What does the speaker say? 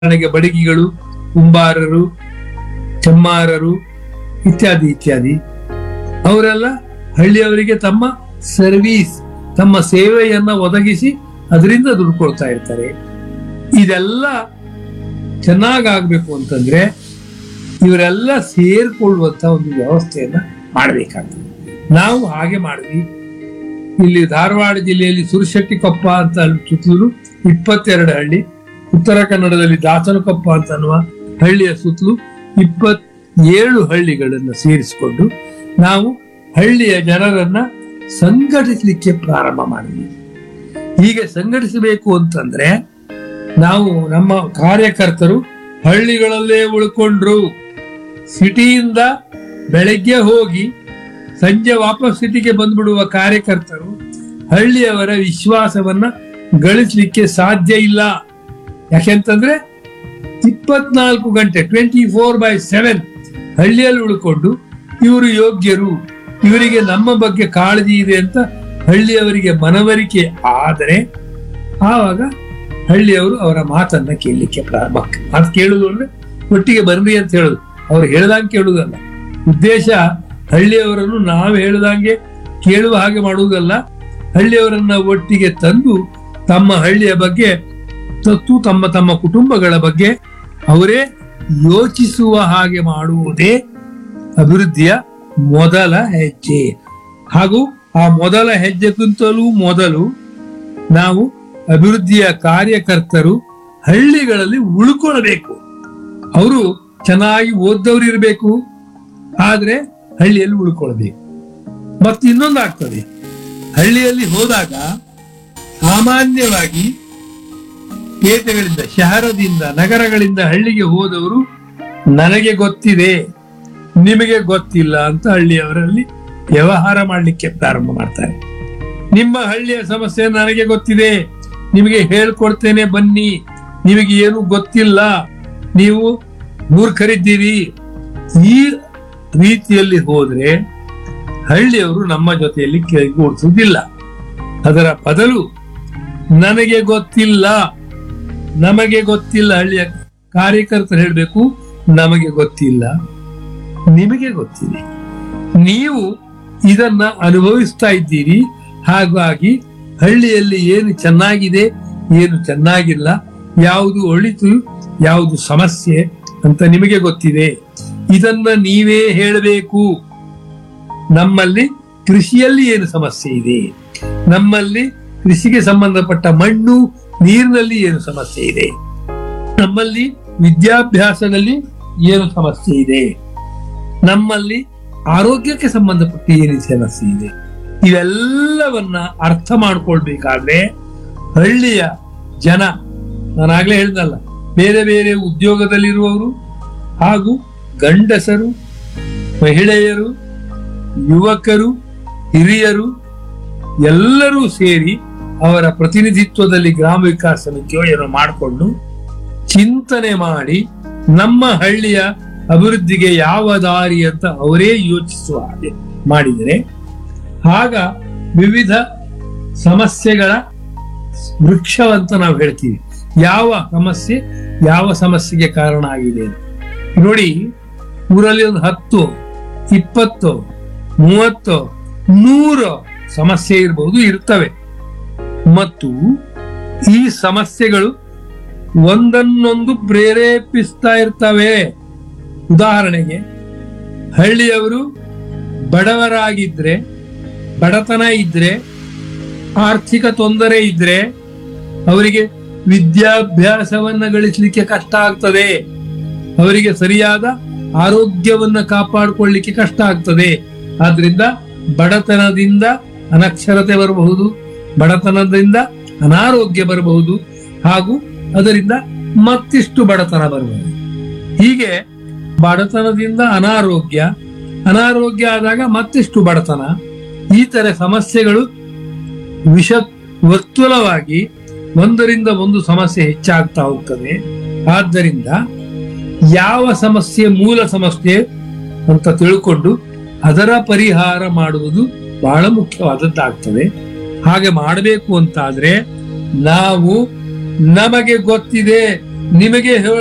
ಉದಾಹರಣೆಗೆ ಬಡಗಿಗಳು ಕುಂಬಾರರು ಚಮ್ಮಾರರು ಇತ್ಯಾದಿ ಇತ್ಯಾದಿ ಅವರೆಲ್ಲ ಹಳ್ಳಿಯವರಿಗೆ ತಮ್ಮ ಸರ್ವೀಸ್ ತಮ್ಮ ಸೇವೆಯನ್ನ ಒದಗಿಸಿ ಅದರಿಂದ ದುಡ್ಕೊಳ್ತಾ ಇರ್ತಾರೆ ಇದೆಲ್ಲ ಚೆನ್ನಾಗಾಗ್ಬೇಕು ಅಂತಂದ್ರೆ ಇವರೆಲ್ಲ ಸೇರ್ಕೊಳ್ಳುವಂತ ಒಂದು ವ್ಯವಸ್ಥೆಯನ್ನ ಮಾಡಬೇಕಾಗ್ತದೆ ನಾವು ಹಾಗೆ ಮಾಡಿದ್ವಿ ಇಲ್ಲಿ ಧಾರವಾಡ ಜಿಲ್ಲೆಯಲ್ಲಿ ಸುರಶೆಟ್ಟಿಕೊಪ್ಪ ಅಂತ ಸುತ್ತಲೂ ಇಪ್ಪತ್ತೆರಡು ಹಳ್ಳಿ ಉತ್ತರ ಕನ್ನಡದಲ್ಲಿ ದಾಸನಕೊಪ್ಪ ಅಂತ ಅನ್ನುವ ಹಳ್ಳಿಯ ಸುತ್ತಲೂ ಇಪ್ಪತ್ತೇಳು ಹಳ್ಳಿಗಳನ್ನು ಸೇರಿಸಿಕೊಂಡು ನಾವು ಹಳ್ಳಿಯ ಜನರನ್ನ ಸಂಘಟಿಸಲಿಕ್ಕೆ ಪ್ರಾರಂಭ ಮಾಡಿದ್ವಿ ಹೀಗೆ ಸಂಘಟಿಸಬೇಕು ಅಂತಂದ್ರೆ ನಾವು ನಮ್ಮ ಕಾರ್ಯಕರ್ತರು ಹಳ್ಳಿಗಳಲ್ಲೇ ಉಳ್ಕೊಂಡ್ರು ಸಿಟಿಯಿಂದ ಬೆಳಗ್ಗೆ ಹೋಗಿ ಸಂಜೆ ವಾಪಸ್ ಸಿಟಿಗೆ ಬಂದ್ಬಿಡುವ ಕಾರ್ಯಕರ್ತರು ಹಳ್ಳಿಯವರ ವಿಶ್ವಾಸವನ್ನ ಗಳಿಸಲಿಕ್ಕೆ ಸಾಧ್ಯ ಇಲ್ಲ ಯಾಕೆಂತಂದ್ರೆ ಇಪ್ಪತ್ನಾಲ್ಕು ಗಂಟೆ ಟ್ವೆಂಟಿ ಫೋರ್ ಬೈ ಸೆವೆನ್ ಹಳ್ಳಿಯಲ್ಲಿ ಉಳ್ಕೊಂಡು ಇವರು ಯೋಗ್ಯರು ಇವರಿಗೆ ನಮ್ಮ ಬಗ್ಗೆ ಕಾಳಜಿ ಇದೆ ಅಂತ ಹಳ್ಳಿಯವರಿಗೆ ಮನವರಿಕೆ ಆದರೆ ಆವಾಗ ಹಳ್ಳಿಯವರು ಅವರ ಮಾತನ್ನ ಕೇಳಲಿಕ್ಕೆ ಪ್ರಾರಂಭ ಮಾತು ಕೇಳುದು ಅಂದ್ರೆ ಒಟ್ಟಿಗೆ ಬರ್ರಿ ಅಂತ ಹೇಳುದು ಅವ್ರು ಹೇಳ್ದಂಗೆ ಕೇಳುವುದಲ್ಲ ಉದ್ದೇಶ ಹಳ್ಳಿಯವರನ್ನು ನಾವು ಹೇಳ್ದಂಗೆ ಕೇಳುವ ಹಾಗೆ ಮಾಡುವುದಲ್ಲ ಹಳ್ಳಿಯವರನ್ನ ಒಟ್ಟಿಗೆ ತಂದು ತಮ್ಮ ಹಳ್ಳಿಯ ಬಗ್ಗೆ ತತ್ತು ತಮ್ಮ ತಮ್ಮ ಕುಟುಂಬಗಳ ಬಗ್ಗೆ ಅವರೇ ಯೋಚಿಸುವ ಹಾಗೆ ಮಾಡುವುದೇ ಅಭಿವೃದ್ಧಿಯ ಮೊದಲ ಹೆಜ್ಜೆ ಹಾಗೂ ಆ ಮೊದಲ ಹೆಜ್ಜೆಗಿಂತಲೂ ಮೊದಲು ನಾವು ಅಭಿವೃದ್ಧಿಯ ಕಾರ್ಯಕರ್ತರು ಹಳ್ಳಿಗಳಲ್ಲಿ ಉಳ್ಕೊಳ್ಬೇಕು ಅವರು ಚೆನ್ನಾಗಿ ಓದ್ದವ್ರು ಇರಬೇಕು ಆದ್ರೆ ಹಳ್ಳಿಯಲ್ಲಿ ಉಳ್ಕೊಳ್ಬೇಕು ಮತ್ತೆ ಇನ್ನೊಂದು ಆಗ್ತದೆ ಹಳ್ಳಿಯಲ್ಲಿ ಹೋದಾಗ ಸಾಮಾನ್ಯವಾಗಿ ಪೇಟೆಗಳಿಂದ ಶಹರದಿಂದ ನಗರಗಳಿಂದ ಹಳ್ಳಿಗೆ ಹೋದವರು ನನಗೆ ಗೊತ್ತಿದೆ ನಿಮಗೆ ಗೊತ್ತಿಲ್ಲ ಅಂತ ಹಳ್ಳಿಯವರಲ್ಲಿ ವ್ಯವಹಾರ ಮಾಡಲಿಕ್ಕೆ ಪ್ರಾರಂಭ ಮಾಡ್ತಾರೆ ನಿಮ್ಮ ಹಳ್ಳಿಯ ಸಮಸ್ಯೆ ನನಗೆ ಗೊತ್ತಿದೆ ನಿಮಗೆ ಹೇಳ್ಕೊಡ್ತೇನೆ ಬನ್ನಿ ನಿಮಗೆ ಏನು ಗೊತ್ತಿಲ್ಲ ನೀವು ಮೂರ್ಖರಿದ್ದೀರಿ ಈ ರೀತಿಯಲ್ಲಿ ಹೋದ್ರೆ ಹಳ್ಳಿಯವರು ನಮ್ಮ ಜೊತೆಯಲ್ಲಿ ಕೈಗೂಡಿಸುವುದಿಲ್ಲ ಅದರ ಬದಲು ನನಗೆ ಗೊತ್ತಿಲ್ಲ ನಮಗೆ ಗೊತ್ತಿಲ್ಲ ಹಳ್ಳಿಯ ಕಾರ್ಯಕರ್ತರು ಹೇಳಬೇಕು ನಮಗೆ ಗೊತ್ತಿಲ್ಲ ನಿಮಗೆ ಗೊತ್ತಿದೆ ನೀವು ಇದನ್ನ ಅನುಭವಿಸ್ತಾ ಇದ್ದೀರಿ ಹಾಗಾಗಿ ಹಳ್ಳಿಯಲ್ಲಿ ಏನು ಚೆನ್ನಾಗಿದೆ ಏನು ಚೆನ್ನಾಗಿಲ್ಲ ಯಾವುದು ಒಳಿತು ಯಾವುದು ಸಮಸ್ಯೆ ಅಂತ ನಿಮಗೆ ಗೊತ್ತಿದೆ ಇದನ್ನ ನೀವೇ ಹೇಳಬೇಕು ನಮ್ಮಲ್ಲಿ ಕೃಷಿಯಲ್ಲಿ ಏನು ಸಮಸ್ಯೆ ಇದೆ ನಮ್ಮಲ್ಲಿ ಕೃಷಿಗೆ ಸಂಬಂಧಪಟ್ಟ ಮಣ್ಣು ನೀರಿನಲ್ಲಿ ಏನು ಸಮಸ್ಯೆ ಇದೆ ನಮ್ಮಲ್ಲಿ ವಿದ್ಯಾಭ್ಯಾಸದಲ್ಲಿ ಏನು ಸಮಸ್ಯೆ ಇದೆ ನಮ್ಮಲ್ಲಿ ಆರೋಗ್ಯಕ್ಕೆ ಸಂಬಂಧಪಟ್ಟ ಏನು ಸಮಸ್ಯೆ ಇದೆ ಇವೆಲ್ಲವನ್ನ ಅರ್ಥ ಮಾಡ್ಕೊಳ್ಬೇಕಾದ್ರೆ ಹಳ್ಳಿಯ ಜನ ನಾನಾಗ್ಲೇ ಹೇಳ್ದಲ್ಲ ಬೇರೆ ಬೇರೆ ಉದ್ಯೋಗದಲ್ಲಿರುವವರು ಹಾಗೂ ಗಂಡಸರು ಮಹಿಳೆಯರು ಯುವಕರು ಹಿರಿಯರು ಎಲ್ಲರೂ ಸೇರಿ ಅವರ ಪ್ರತಿನಿಧಿತ್ವದಲ್ಲಿ ಗ್ರಾಮ ವಿಕಾಸ ಸಮಿತಿಯೋ ಏನೋ ಮಾಡಿಕೊಂಡು ಚಿಂತನೆ ಮಾಡಿ ನಮ್ಮ ಹಳ್ಳಿಯ ಅಭಿವೃದ್ಧಿಗೆ ಯಾವ ದಾರಿ ಅಂತ ಅವರೇ ಯೋಚಿಸುವ ಹಾಗೆ ಮಾಡಿದರೆ ಆಗ ವಿವಿಧ ಸಮಸ್ಯೆಗಳ ವೃಕ್ಷವಂತ ನಾವು ಹೇಳ್ತೀವಿ ಯಾವ ಸಮಸ್ಯೆ ಯಾವ ಸಮಸ್ಯೆಗೆ ಕಾರಣ ಆಗಿದೆ ಅಂತ. ನೋಡಿ ಊರಲ್ಲಿ ಒಂದು ಹತ್ತು ಇಪ್ಪತ್ತು ಮೂವತ್ತು ನೂರು ಸಮಸ್ಯೆ ಇರಬಹುದು ಇರ್ತವೆ ಮತ್ತು ಈ ಸಮಸ್ಯೆಗಳು ಒಂದನ್ನೊಂದು ಪ್ರೇರೇಪಿಸ್ತಾ ಇರ್ತವೆ ಉದಾಹರಣೆಗೆ ಹಳ್ಳಿಯವರು ಬಡವರಾಗಿದ್ರೆ ಬಡತನ ಇದ್ರೆ ಆರ್ಥಿಕ ತೊಂದರೆ ಇದ್ರೆ ಅವರಿಗೆ ವಿದ್ಯಾಭ್ಯಾಸವನ್ನ ಗಳಿಸಲಿಕ್ಕೆ ಕಷ್ಟ ಆಗ್ತದೆ ಅವರಿಗೆ ಸರಿಯಾದ ಆರೋಗ್ಯವನ್ನ ಕಾಪಾಡಿಕೊಳ್ಳಿಕ್ಕೆ ಕಷ್ಟ ಆಗ್ತದೆ ಆದ್ರಿಂದ ಬಡತನದಿಂದ ಅನಕ್ಷರತೆ ಬರಬಹುದು ಬಡತನದಿಂದ ಅನಾರೋಗ್ಯ ಬರಬಹುದು ಹಾಗೂ ಅದರಿಂದ ಮತ್ತಿಷ್ಟು ಬಡತನ ಬರಬಹುದು ಹೀಗೆ ಬಡತನದಿಂದ ಅನಾರೋಗ್ಯ ಅನಾರೋಗ್ಯ ಆದಾಗ ಮತ್ತಿಷ್ಟು ಬಡತನ ಈ ತರ ಸಮಸ್ಯೆಗಳು ವಿಷ ವರ್ತುಲವಾಗಿ ಒಂದರಿಂದ ಒಂದು ಸಮಸ್ಯೆ ಹೆಚ್ಚಾಗ್ತಾ ಹೋಗ್ತದೆ ಆದ್ದರಿಂದ ಯಾವ ಸಮಸ್ಯೆ ಮೂಲ ಸಮಸ್ಯೆ ಅಂತ ತಿಳ್ಕೊಂಡು ಅದರ ಪರಿಹಾರ ಮಾಡುವುದು ಬಹಳ ಮುಖ್ಯವಾದದ್ದಾಗ್ತದೆ ಹಾಗೆ ಮಾಡಬೇಕು ಅಂತಾದ್ರೆ ನಾವು ನಮಗೆ ಗೊತ್ತಿದೆ ನಿಮಗೆ